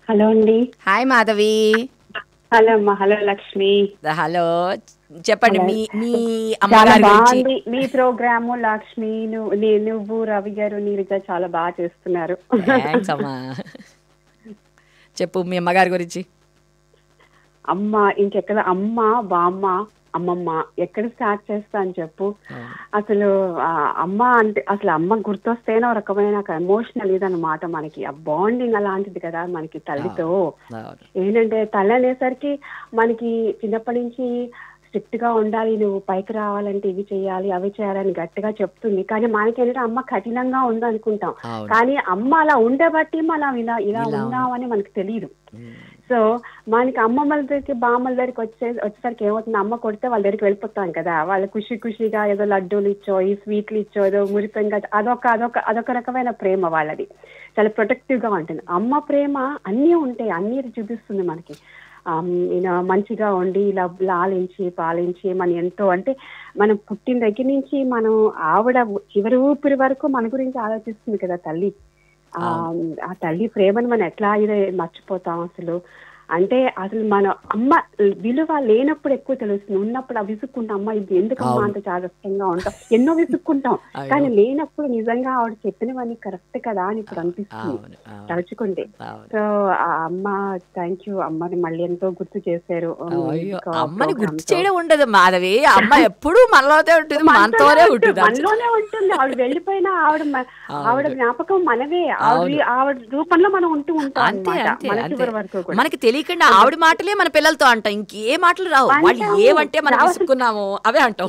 Hello అండి hi Madhavi hello అమ్మా hello Lakshmi hello చెప్పండి మీ మీ చాలా అమ్మగారి గురించి బాగుంది మీ ప్రోగ్రాము లక్ష్మి నువ్వు నీ- నువ్వు రవి గారు నీరజ చాలా బాగా చేస్తున్నారు థ్యాంక్స్ అమ్మా చెప్పు మీ అమ్మగారి గురించి అమ్మ ఇంకెక్కడ అమ్మ బామ్మ అమ్మమ్మ ఎక్కడ స్టార్ట్ చేస్తా అని చెప్పు అసలు ఆ, అమ్మ అంటే అసలు అమ్మ గుర్తొస్తేనే ఒక రకమైన నాకు ఎమోషనల్ ఇదన్నమాట మనకి ఆ బాండింగ్ అలాంటిది కదా మనకి తల్లితో అవును. ఏంటంటే తల్లి అనేసరికి మనకి చిన్నప్పటి నుంచి స్ట్రిక్ట్ గా ఉండాలి నువ్వు పైకి రావాలంటే ఇవి చేయాలి అవి చేయాలని గట్టిగా చెప్తుంది కానీ మనకి ఏంటంటే అమ్మ కఠినంగా ఉంది అనుకుంటాం అవును. కానీ అమ్మ అలా ఉండబట్టి మనం ఇలా ఇలా ఇలా ఉన్నామని మనకు తెలియదు ఉమ్. సో మనకి అమ్మమ్మల దగ్గరికి బామ్మల దగ్గరికి వచ్చే వచ్చేసరికి ఏమవుతుంది అమ్మ కొడితే వాళ్ళ దగ్గరికి వెళ్ళిపోతాం కదా వాళ్ళు ఖుషి ఖుషిగా ఏదో లడ్డూలు ఇచ్చో ఈ స్వీట్లు ఇచ్చో ఏదో మురిపెంగా అదొక అదొక అదొక రకమైన ప్రేమ వాళ్ళది చాలా ప్రొటెక్టివ్ గా ఉంటుంది అమ్మ ప్రేమ అన్నీ ఉంటాయి అన్నీ చూపిస్తుంది మనకి ఆమ్, ఈయన మంచిగా ఉండి ఇలా లాలించి పాలించి మన ఎంతో అంటే మనం పుట్టిన దగ్గర నుంచి మనం ఆవిడ చివరి ఊపిరి వరకు మన గురించి ఆలోచిస్తుంది కదా తల్లి ఆ ఆ తల్లి ప్రేమను మనం ఎట్లా ఇది మర్చిపోతాం అసలు అంటే అసలు మన అమ్మ విలువ లేనప్పుడు ఎక్కువ తెలుస్తుంది ఉన్నప్పుడు ఆ విసుక్కుంటాం అమ్మ ఇది ఎందుకమ్మా అంత జాగ్రత్తగా ఉంటాం ఎన్నో విసుక్కుంటాం అయ్యో. కానీ లేనప్పుడు నిజంగా ఆవిడ చెప్పినవన్నీ కరెక్ట్ కదా అని ఇప్పుడు అనిపిస్తుంది అవును అవును తలుచుకుంటే అవును సో ఆ అమ్మ థ్యాంక్ యూ అమ్మని మళ్ళీ ఎంతో గుర్తు చేశారు అయ్యో ఇంకా అమ్మని గుర్తు program తో. చేయడం ఉండదు మాధవి అమ్మ ఎప్పుడు మనలోనే ఉంటుంది మనతోనే ఉంటుంది మనలోనే ఉంటుంది ఆవిడ వెళ్ళిపోయినా ఆవిడ మ- ఆవిడ జ్ఞాపకం మనవే ఆవిడ ఆవిడ రూపంలో మనం ఉంటూ ఉంటాం అంతే అన్నమాట. అంతే మన అంతే చివరి వరకు కూడా మనకి తెలియకుండా ఆవిడ మాటలే మన పిల్లలతో అంటాం ఇంకే మాటలు రావు వాళ్ళు అంటాము. ఏమంటే మనం రావాల్సిన- విసుక్కున్నాము అవే అంటాం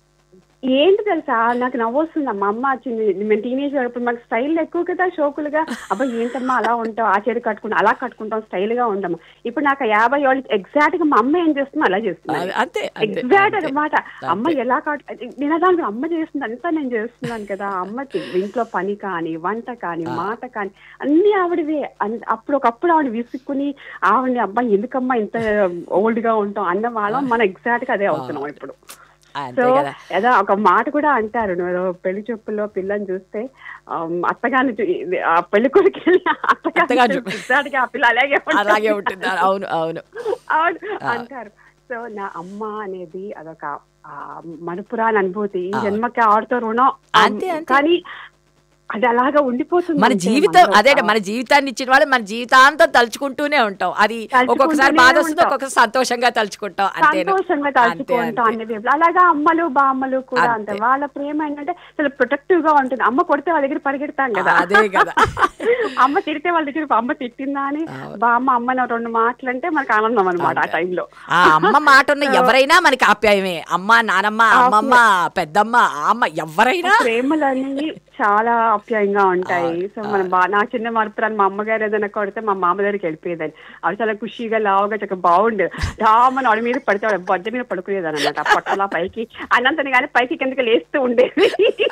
ఏంటి తెలుసా నాకు నవ్వొస్తుంది మా అమ్మ వచ్చింది మేము టీనేజ్ ఇప్పుడు మనకి స్టైల్ ఎక్కువ కదా షోకులుగా అబ్బా ఏంటమ్మా అలా ఉంటావు ఆ చీర కట్టుకుంటాం అలా కట్టుకుంటాం స్టైల్ గా ఉండము ఇప్పుడు నాకు యాభై ఏళ్ళు ఎగ్జాక్ట్ గా మా అమ్మ ఏం చేస్తుందో అలా చేస్తుంది అది- అంతే అంతే ఎగ్జాక్ట్ అంతే. అనమాట అమ్మ ఎలా కట్ నేను దానికి అమ్మ చేస్తుంది అంతా నేను చేస్తున్నాను కదా అమ్మ ఇంట్లో పని కానీ వంట కానీ మాట కానీ అన్ని ఆవిడవే అన్- అప్పుడు ఒకప్పుడు ఆవిడ విసుక్కుని ఆవిడని అబ్బాయి ఎందుకమ్మా ఇంత ఓల్డ్ గా ఉంటాం అన్న వాళ్ళం మనం ఎగ్జాక్ట్ గా అదే అవుతున్నాం ఇప్పుడు సో అంతే కదా ఏదో ఒక మాట కూడా అంటారు నువ్వు పెళ్లి చూపుల్లో పిల్లని చూస్తే ఆమ్, అత్తగారిని చూ- ఇది, ఆ పెళ్లి కొడుకు అత్తగారిని అత్తగారిని చూ- చూపిస్తాడికి ఆ పిల్ల అలాగే ఉంటుంది. అలాగే ఉంటుంది అవును అవును అవును అంటారు సో నా అమ్మ అనేది అదొక ఆ, మనుపురాని అనుభూతి ఈ జన్మకి ఆడుతో రుణం ఆ, అంతే, అంతే. కానీ అది అలాగా ఉండిపోతుంది మన అంతే జీవితం మనలో. అదే మన జీవితాన్ని ఇచ్చిన వాళ్ళు మన జీవితాంతం తలుచుకుంటూనే ఉంటాం అది ఒక్కొక్కసారి బాధ వస్తుంది ఉంటాం. ఒక్కొక్కసారి సంతోషంగా తలుచుకుంటాం అంతే సంతోషంగా తలుచుకుంటాం అన్ని వైపులు అలాగా అమ్మలు బామ్మలు కూడా అంతే అంతే. వాళ్ళ ప్రేమ ఏంటంటే చాలా ప్రొటెక్టివ్ గా ఉంటుంది అమ్మ కొడితే వాళ్ళ దగ్గర పరిగెడతాం కదా అదే కదా. అమ్మ తిడితే వాళ్ళ దగ్గర అమ్మ తిట్టిందా అని అవును. బామ్మ అమ్మ రెండు మాటలు అంటే మనకు ఆనందం అనమాట ఆ టైంలో ఆ అమ్మ మాట ఉన్న ఎవరైనా మనకి ఆప్యాయమే అమ్మ నానమ్మ అమ్మమ్మ పెద్దమ్మ ఆ అమ్మ ఎవరైనా ప్రేమలు అనేవి చాలా ఆప్యాయంగా ఉంటాయి సో మనం బా నా చిన్న మరపురాన్ని మా అమ్మగారు ఏదైనా కొడితే మా మామ దగ్గరికి వెళ్ళిపోయేదని అవి చాలా ఖుషిగా లావుగా చక్కగా బాగుండేది రామని వాడి మీద పడితే వాడు బొజ్జ మీద పడుకునేది అనమాట పొట్టలా పైకి అన్నంతని కానీ పైకి కిందకి లేస్తూ ఉండేది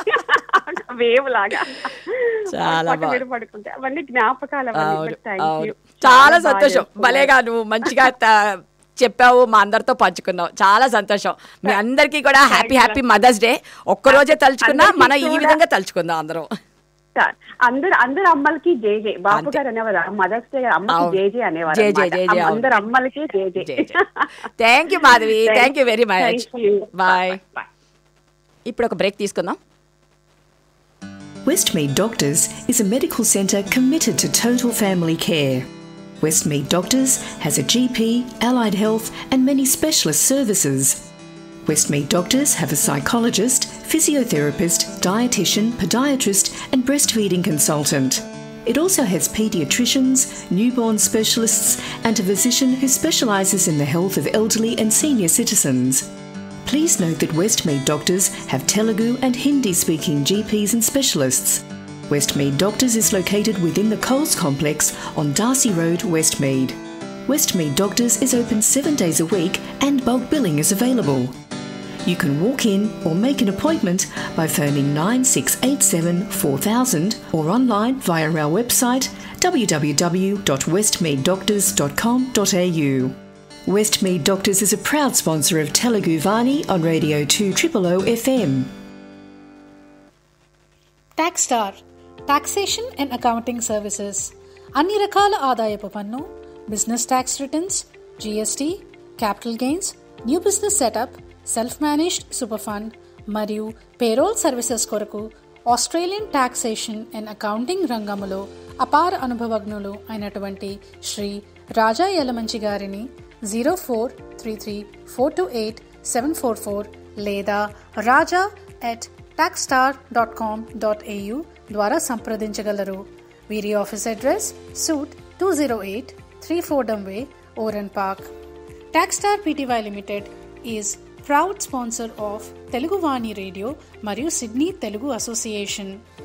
వేవ్ లాగా చాలా పొట్ట మీద పడుకుంటే అవన్నీ జ్ఞాపకాలు అవన్నీ అవును But thank అవును you. చాలా బాగా సంతోషం చేసుకున్నారు. భలేగా నువ్వు మంచిగా త- చెప్పావు మా అందరితో పంచుకున్నావు చాలా సంతోషం మీ అందరికీ కూడా హ్యాపీ హ్యాపీ మదర్స్ డే ఒక్క రోజే తలుచుకున్నా అందరికీ మనం ఈ కూడా- విధంగా తలుచుకుందాం అందరం అందరు అందరు అమ్మలకి జే జే బాపు అంతే. గారు అనేవారు మదర్స్ డే అమ్మకి అవును. జే జే అనేవారు జే జే, అన్నమాట. జే జే, అవును. అందరు అమ్మలకి జే జే thank you Madhavi Thank- thank you very much Thank you. Bye Bye. ఇప్పుడు ఒక బ్రేక్ తీసుకుందాం Westmead Doctors is a medical centre committed to total family care. Westmead Doctors has a GP, allied health, and many specialist services. Westmead Doctors have a psychologist, physiotherapist, dietitian, podiatrist, and breastfeeding consultant. It also has paediatricians, newborn specialists, and a physician who specialises in the health of elderly and senior citizens. Please note that Westmead doctors have Telugu and Hindi speaking GPs and specialists. Westmead Doctors is located within the Coles complex on Darcy Road, Westmead. Westmead Doctors is open seven days a week and bulk billing is available. You can walk in or make an appointment by phoning 9687 4000 or online via our website www.westmeaddoctors.com.au. Westmead Doctors is a proud sponsor of Telugu Vani on Radio 2 O FM. TaxStar, taxation and accounting services. అన్ని రకాల ఆదాయపు పన్ను business tax returns GST capital gains new business setup self managed super fund మరియు payroll services కొరకు Australian taxation and accounting రంగములో అపార అనుభవజ్ఞులు అయినటువంటి శ్రీ రాజా యలమంచి గారిని zero four three three four two eight seven four four లేదా Raja at Taxstar dot com dot AU ద్వారా సంప్రదించగలరు వీరి office address suite two zero eight three Fordham Way Oran Park Taxstar PTY limited is proud sponsor of Telugu Vani radio మరియు Sydney Telugu association